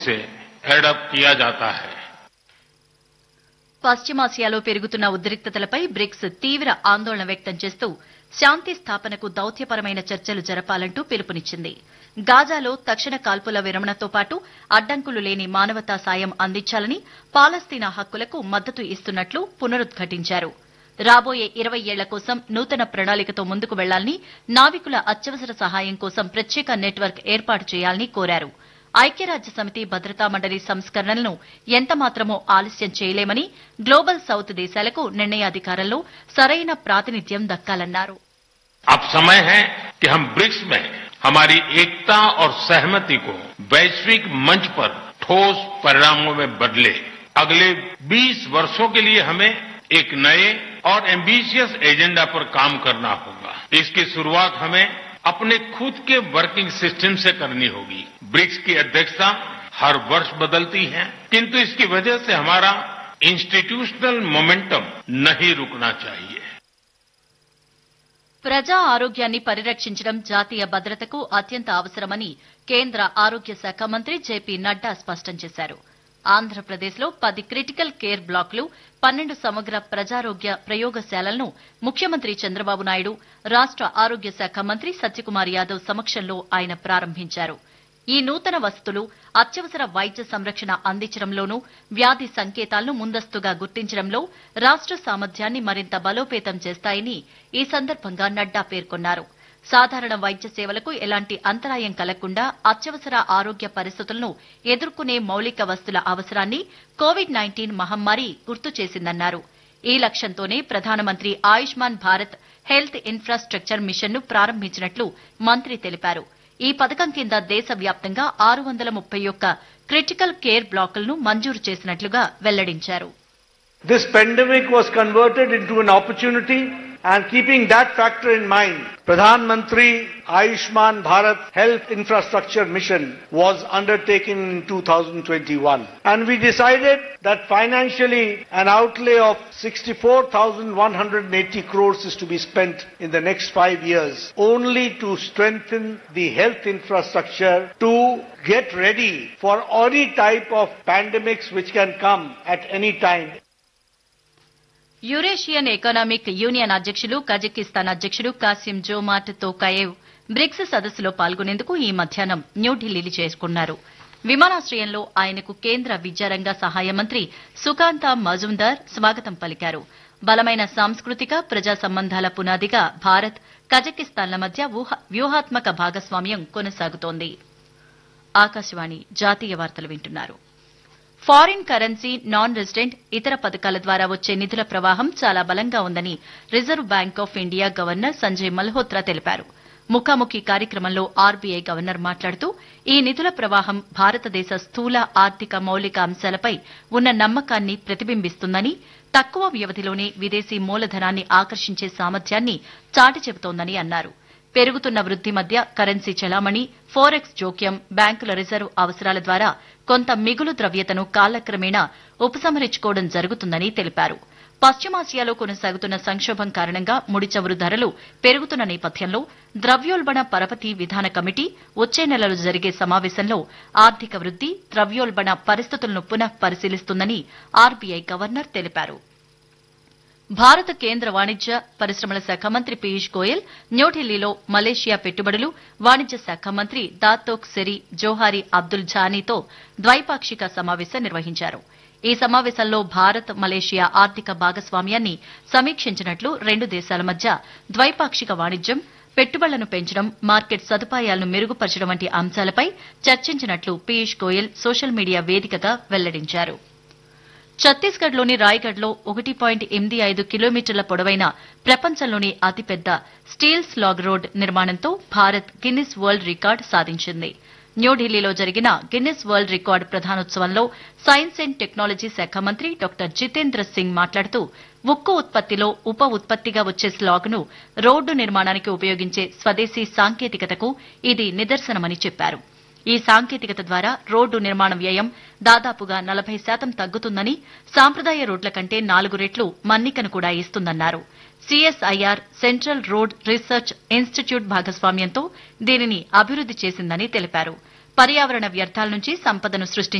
से एडप्ट किया जाता है పశ్చిమాసియాలో పెరుగుతున్న ఉద్రిక్తతలపై బ్రిక్స్ తీవ్ర ఆందోళన వ్యక్తం చేస్తూ శాంతి స్థాపనకు దౌత్యపరమైన చర్చలు జరపాలంటూ పిలుపునిచ్చింది గాజాలో తక్షణ కాల్పుల విరమణతో పాటు అడ్డంకులు లేని మానవతా సాయం అందించాలని పాలస్తీనా హక్కులకు మద్దతు ఇస్తున్నట్లు పునరుద్ఘాటించారు రాబోయే ఇరవై ఏళ్ల కోసం నూతన ప్రణాళికతో ముందుకు వెళ్లాలని నావికుల అత్యవసర సహాయం కోసం ప్రత్యేక నెట్వర్క్ ఏర్పాటు చేయాలని కోరారు ఐక్యరాజ్య సమితి భద్రతా మండలి సంస్కరణలను ఎంతమాత్రమో ఆలస్యం చేయలేమని గ్లోబల్ సౌత్ దేశాలకు నిర్ణయాధికారంలో సరైన ప్రాతినిధ్యం దక్కాలన్నారు अब समय है कि हम ब्रिक्स में हमारी एकता और सहमति को वैश्विक मंच पर ठोस परिणामों में बदले अगले 20 वर्षों के लिए हमें एक नए और एम्बिशियस एजेंडा पर काम करना होगा इसकी शुरुआत हमें अपने खुद के वर्किंग सिस्टम से करनी होगी ब्रिक्स की अध्यक्षता हर वर्ष बदलती है किंतु इसकी वजह से हमारा इंस्टीट्यूशनल मोमेंटम नहीं रुकना चाहिए ప్రజా ఆరోగ్యాన్ని పరిరక్షించడం జాతీయ భద్రతకు అత్యంత అవసరమని కేంద్ర ఆరోగ్య శాఖ మంత్రి జేపీ నడ్డా స్పష్టం చేశారు ఆంధ్రప్రదేశ్లో పది క్రిటికల్ కేర్ బ్లాకులు పన్నెండు సమగ్ర ప్రజారోగ్య ప్రయోగశాలలను ముఖ్యమంత్రి చంద్రబాబు నాయుడు రాష్ట ఆరోగ్య శాఖ మంత్రి సత్యకుమార్ యాదవ్ సమక్షంలో ఆయన ప్రారంభించారు ఈ నూతన వసతులు అత్యవసర వైద్య సంరక్షణ అందించడంలోనూ వ్యాధి సంకేతాలను ముందస్తుగా గుర్తించడంలో రాష్ట సామర్థ్యాన్ని మరింత బలోపేతం చేస్తాయని ఈ సందర్భంగా నడ్డా పేర్కొన్నారు సాధారణ వైద్య సేవలకు ఎలాంటి అంతరాయం కలగకుండా అత్యవసర ఆరోగ్య పరిస్థితులను ఎదుర్కొనే మౌలిక వస్తుల అవసరాన్ని కోవిడ్ నైన్టీన్ మహమ్మారి గుర్తు చేసిందన్నారు ఈ లక్ష్యంతోనే ప్రధానమంత్రి ఆయుష్మాన్ భారత్ హెల్త్ ఇన్ఫ్రాస్ట్రక్చర్ మిషన్ను ప్రారంభించినట్లు మంత్రి తెలిపారు ఈ పథకం కింద దేశవ్యాప్తంగా ఆరు వందల ముప్పై ఒక్క క్రిటికల్ కేర్ బ్లాకులను మంజూరు చేసినట్లుగా వెల్లడించారు This pandemic was converted into an opportunity and keeping that factor in mind, Pradhan Mantri Ayushman Bharat Health Infrastructure Mission was undertaken in 2021. And we decided that financially an outlay of 64,180 crores is to be spent in the next five years only to strengthen the health infrastructure to get ready for any type of pandemics which can come at any time. Eurasian economic union అధ్యక్షులు Kazakhstan అధ్యక్షుడు Kassym జోమాట్ తోకాయేవ్ bricks సదస్సులో పాల్గొనేందుకు ఈ మధ్యాహ్నం న్యూఢిల్లీ చేరుకున్నారు విమానాశ్రయంలో ఆయనకు కేంద్ర విద్యారంగ సహాయ మంత్రి సుకాంత మజుందార్ స్వాగతం పలికారు బలమైన సాంస్కృతిక ప్రజా సంబంధాల పునాదిగా భారత్ కజకిస్తాన్ల మధ్య ఊహ- వ్యూహాత్మక భాగస్వామ్యం కొనసాగుతోంది ఆకాశవాణి జాతీయ వార్తలు వింటున్నారు ఫారిన్ కరెన్సీ నాన్ రెసిడెంట్ ఇతర పథకాల ద్వారా వచ్చే నిధుల ప్రవాహం చాలా బలంగా ఉందని Reserve Bank of India governor Sanjay Malhotra తెలిపారు ముఖాముఖి కార్యక్రమంలో ఆర్బీఐ గవర్నర్ మాట్లాడుతూ ఈ నిధుల ప్రవాహం భారతదేశ స్థూల ఆర్థిక మౌలిక అంశాలపై ఉన్న నమ్మకాన్ని ప్రతిబింబిస్తుందని తక్కువ వ్యవధిలోనే విదేశీ మూలధనాన్ని ఆకర్షించే సామర్థ్యాన్ని చాటి చెబుతోందని అన్నారు పెరుగుతున్న వృద్ది మధ్య కరెన్సీ చలామణి ఫోరెక్స్ జోక్యం బ్యాంకుల రిజర్వ్ అవసరాల ద్వారా కొంత మిగులు ద్రవ్యతను కాలక్రమేణా ఉపసంహరించుకోవడం జరుగుతుందని తెలిపారు పశ్చిమాసియాలో కొనసాగుతున్న సంక్షోభం కారణంగా ముడి చమురు ధరలు పెరుగుతున్న నేపథ్యంలో ద్రవ్యోల్బణ పరపతి విధాన కమిటీ వచ్చే నెలలో జరిగే సమావేశంలో ఆర్థిక వృద్ది ద్రవ్యోల్బణ పరిస్థితులను పునః పరిశీలిస్తుందని ఆర్బీఐ గవర్నర్ తెలిపారు భారత కేంద్ర వాణిజ్య పరిశ్రమల శాఖ మంత్రి పీయూష్ గోయల్ న్యూఢిల్లీలో మలేషియా పెట్టుబడులు వాణిజ్య శాఖ మంత్రి దాతోక్ సెరి జోహారి అబ్దుల్ ఝానీతో ద్వైపాక్షిక సమావేశం నిర్వహించారు ఈ సమావేశంలో భారత్ మలేషియా ఆర్థిక భాగస్వామ్యాన్ని సమీక్షించినట్లు రెండు దేశాల మధ్య ద్వైపాక్షిక వాణిజ్యం పెట్టుబడులను పెంచడం మార్కెట్ సదుపాయాలను మెరుగుపరచడం వంటి అంశాలపై చర్చించినట్లు పీయూష్ గోయల్ సోషల్ మీడియా వేదికగా వెల్లడించారు ఛత్తీస్గఢ్లోని రాయ్గఢ్లో ఒకటి పాయింట్ ఎనిమిది ఐదు కిలోమీటర్ల పొడవైన ప్రపంచంలోని అతిపెద్ద స్టీల్ స్లాగ్ రోడ్ నిర్మాణంతో భారత్ గిన్నిస్ వరల్డ్ రికార్డు సాధించింది న్యూఢిల్లీలో జరిగిన గిన్నిస్ వరల్డ్ రికార్డు ప్రధానోత్సవంలో సైన్స్ అండ్ టెక్నాలజీ శాఖ మంత్రి డాక్టర్ జితేంద్ర సింగ్ మాట్లాడుతూ ఉక్కు ఉత్పత్తిలో ఉప ఉత్పత్తిగా వచ్చే స్లాగ్ను రోడ్డు నిర్మాణానికి ఉపయోగించే స్వదేశీ సాంకేతికతకు ఇది నిదర్శనమని చెప్పారు ఈ సాంకేతికత ద్వారా రోడ్డు నిర్మాణ వ్యయం దాదాపుగా నలభై శాతం తగ్గుతుందని సాంప్రదాయ రోడ్ల కంటే నాలుగు రెట్లు మన్నికను కూడా ఇస్తుందన్నారు CSIR central road research institute భాగస్వామ్యంతో దీనిని అభివృద్ది చేసిందని తెలిపారు పర్యావరణ వ్యర్థాల నుంచి సంపదను సృష్టించే